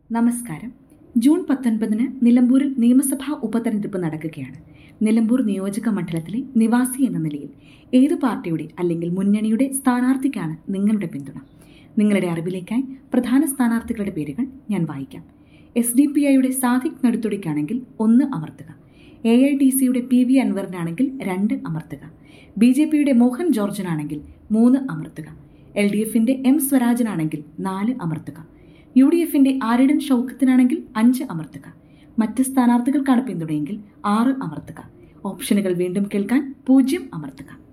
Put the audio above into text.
നമസ്കാരം ജൂൺ പത്തൊൻപതിന് നിലമ്പൂരിൽ നിയമസഭാ ഉപതെരഞ്ഞെടുപ്പ് നടക്കുകയാണ് നിലമ്പൂർ നിയോജക മണ്ഡലത്തിലെ നിവാസി എന്ന നിലയിൽ ഏത് പാർട്ടിയുടെ അല്ലെങ്കിൽ മുന്നണിയുടെ സ്ഥാനാർത്ഥിക്കാണ് നിങ്ങളുടെ പിന്തുണ നിങ്ങളുടെ അറിവിലേക്കായി പ്രധാന സ്ഥാനാർത്ഥികളുടെ പേരുകൾ ഞാൻ വായിക്കാം എസ് ഡി പി ഐയുടെ സാദിഖ് നെടുത്തുടിക്കാണെങ്കിൽ ഒന്ന് അമർത്തുക എ ഐ ടി സിയുടെ പി വി അൻവറിനാണെങ്കിൽ രണ്ട് അമർത്തുക ബി ജെ പിയുടെ മോഹൻ ജോർജിനാണെങ്കിൽ മൂന്ന് അമർത്തുക എൽ ഡി എഫിന്റെ എം സ്വരാജനാണെങ്കിൽ നാല് അമർത്തുക യു ഡി എഫിന്റെ ആരിടൻ ഷൗക്കത്തിനാണെങ്കിൽ അഞ്ച് അമർത്തുക മറ്റ് സ്ഥാനാർത്ഥികൾക്കാണ് പിന്തുണയെങ്കിൽ ആറ് അമർത്തുക ഓപ്ഷനുകൾ വീണ്ടും കേൾക്കാൻ പൂജ്യം അമർത്തുക